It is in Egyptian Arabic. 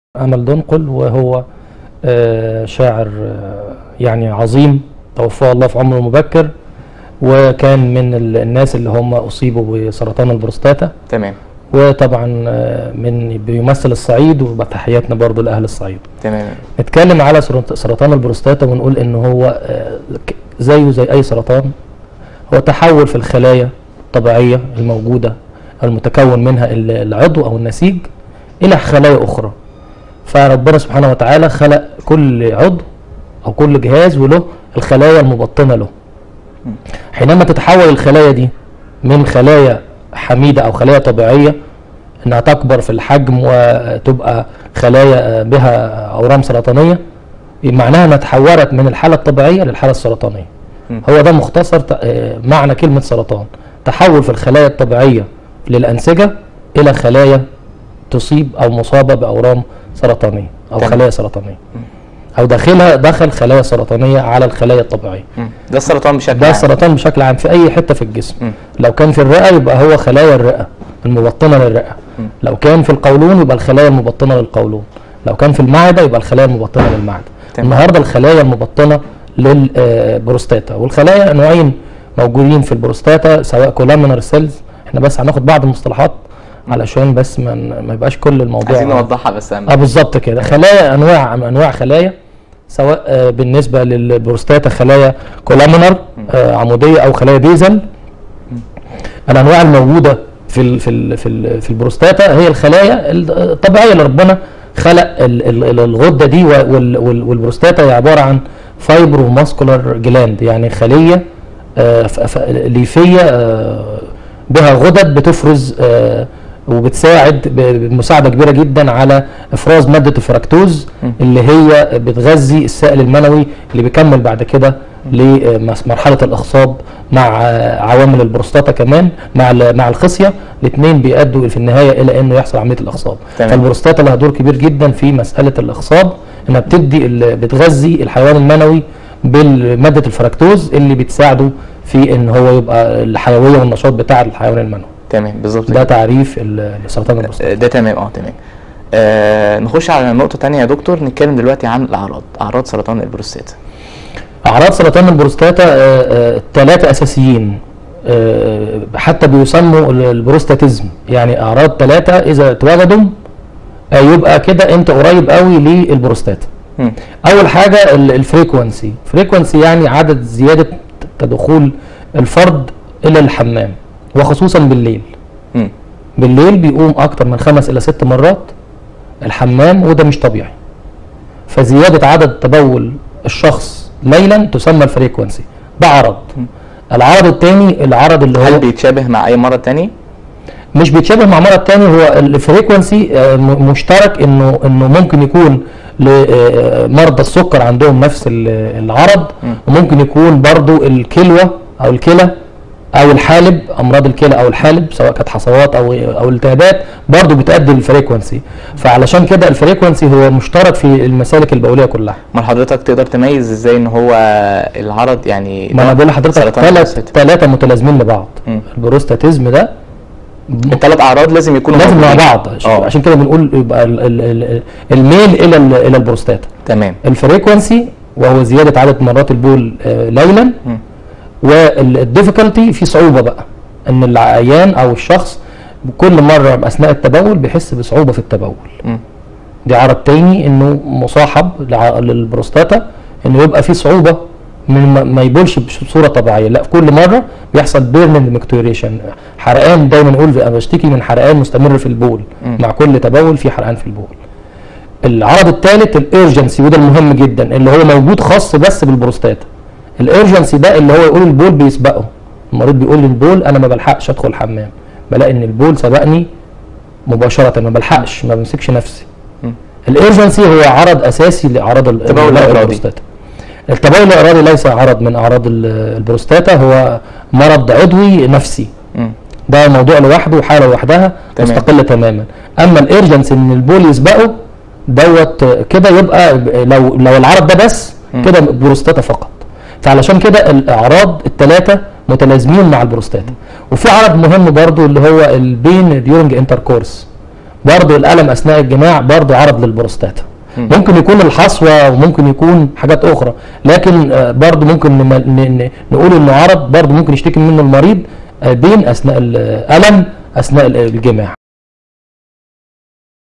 أمل دنقل وهو آه، شاعر آه، يعني عظيم توفاه الله في عمره مبكر وكان من ال- الناس اللي هم أصيبوا بسرطان البروستاتا تمام وطبعا آه، من بيمثل الصعيد وتحياتنا برضو لأهل الصعيد تمام نتكلم على سرط- سرطان البروستاتا ونقول ان هو آه، ك- زيه زي اي سرطان هو تحول في الخلايا الطبيعيه الموجوده المتكون منها ال- العضو او النسيج الى خلايا اخرى فربنا سبحانه وتعالى خلق كل عضو او كل جهاز وله الخلايا المبطنه له حينما تتحول الخلايا دي من خلايا حميده او خلايا طبيعيه انها تكبر في الحجم وتبقى خلايا بها اورام سرطانيه معناها انها تحولت من الحاله الطبيعيه للحاله السرطانيه مم. هو ده مختصر ت- آه، معنى كلمه سرطان تحول في الخلايا الطبيعيه للانسجه الى خلايا تصيب او مصابه باورام سرطانيه او تمام. خلايا سرطانيه او داخلها دخل خلايا سرطانيه على الخلايا الطبيعيه مم. ده السرطان بشكل ده عام السرطان بشكل عام في اي حته في الجسم مم. لو كان في الرئه يبقى هو خلايا الرئه المبطنه للرئه مم. لو كان في القولون يبقى الخلايا المبطنه للقولون لو كان في المعده يبقى الخلايا المبطنه للمعده تمام. النهارده الخلايا المبطنه للبروستاتا والخلايا نوعين موجودين في البروستاتا سواء كولامينر سيلز احنا بس هناخد بعض المصطلحات علشان بس ما ما يبقاش كل الموضوع عايزين نوضحها بس أهم. اه بالظبط كده خلايا انواع انواع خلايا سواء آه، بالنسبه للبروستاتا خلايا كولامينر آه، عموديه او خلايا بيزل الانواع الموجوده في ال في ال في, ال في البروستاتا هي الخلايا الطبيعيه اللي ربنا خلق ال- ال- ال- الغده دي وال- وال- والبروستاتا هي عباره عن فايبرو ماسكولار جلاند يعني خليه آه، ف- ف- ليفيه آه، بها غدد بتفرز آه، وبتساعد ب- بمساعده كبيره جدا على افراز ماده الفركتوز م. اللي هي بتغذي السائل المنوي اللي بيكمل بعد كده لمرحله الاخصاب مع آه، عوامل البروستاتا كمان مع ال- مع الخصيه الاثنين بيؤدوا في النهايه الى انه يحصل عمليه الاخصاب تمام. فالبروستاتا لها دور كبير جدا في مساله الاخصاب انها بتدي ال- بتغذي الحيوان المنوي بماده الفركتوز اللي بتساعده في ان هو يبقى الحيويه والنشاط بتاع الحيوان المنوي تمام بالظبط ده كده. تعريف ال- السرطان البروستاتا ده تمام اه تمام آه نخش على نقطة تانية يا دكتور نتكلم دلوقتي عن الأعراض أعراض سرطان البروستاتا اعراض سرطان البروستاتا ثلاثه اساسيين آه، حتى بيسموا ال- البروستاتيزم يعني اعراض ثلاثه اذا اتوجدوا آه، يبقى كده انت قريب قوي للبروستاتا مم. اول حاجه الفريكونسي فريكونسي يعني عدد زياده دخول الفرد الى الحمام وخصوصا بالليل مم. بالليل بيقوم اكتر من خمس الى ست مرات الحمام وده مش طبيعي فزياده عدد تبول الشخص ليلا تسمى الفريكونسي ده عرض العرض الثاني العرض اللي هل هو بيتشابه مع أي مرض تاني؟ مش بيتشابه مع مرض تاني هو الفريكونسي آه، م- مشترك انه انه ممكن يكون لمرضى السكر عندهم نفس ال- العرض مم. وممكن يكون برضو الكلوة او الكلى او الحالب امراض الكلى او الحالب سواء كانت حصوات او او التهابات برضو بتؤدي للفريكونسي فعلشان كده الفريكونسي هو مشترك في المسالك البوليه كلها ما حضرتك تقدر تميز ازاي ان هو العرض يعني ما انا ده بقول لحضرتك سرطان ثلاث البروستاتا. ثلاثه متلازمين لبعض مم. البروستاتيزم ده الثلاث اعراض لازم يكونوا لازم مع موجودين. بعض اه عشان كده بنقول يبقى ال- ال- ال- الميل الى ال- الى البروستاتا تمام الفريكونسي وهو زياده عدد مرات البول آه، ليلا مم. والديفيكالتي في صعوبه بقى ان العيان او الشخص كل مره اثناء التبول بيحس بصعوبه في التبول مم. دي عرض تاني انه مصاحب لع- للبروستاتا انه يبقى في صعوبه من ما- ما يبولش بصوره طبيعيه لا في كل مره بيحصل بيرنينج ميكتوريشن حرقان دايما نقول انا بشتكي من حرقان مستمر في البول مم. مع كل تبول في حرقان في البول العرض الثالث الارجنسي وده المهم جدا اللي هو موجود خاص بس بالبروستاتا الارجنسي ده اللي هو يقول البول بيسبقه المريض بيقول للبول انا ما بلحقش ادخل الحمام بلاقي ان البول سبقني مباشره ما بلحقش ما بمسكش نفسي مم. الارجنسي هو عرض اساسي لاعراض ال- التبول الإرادي. البروستاتا التبول الارادي ليس عرض من اعراض ال- البروستاتا هو مرض عضوي نفسي مم. ده موضوع لوحده وحاله لوحدها تمام. مستقله تماما اما الارجنسي ان البول يسبقه دوت كده يبقى لو لو العرض ده بس مم. كده بروستاتا فقط فعلشان كده الاعراض الثلاثه متلازمين مع البروستاتا وفي عرض مهم برضو اللي هو البين ديورنج انتركورس برضه الالم اثناء الجماع برضه عرض للبروستاتا مم. ممكن يكون الحصوه وممكن يكون حاجات اخرى لكن آه، برضه ممكن نم- ن- ن- نقول انه عرض برضه ممكن يشتكي منه المريض آه، بين اثناء الالم اثناء الجماع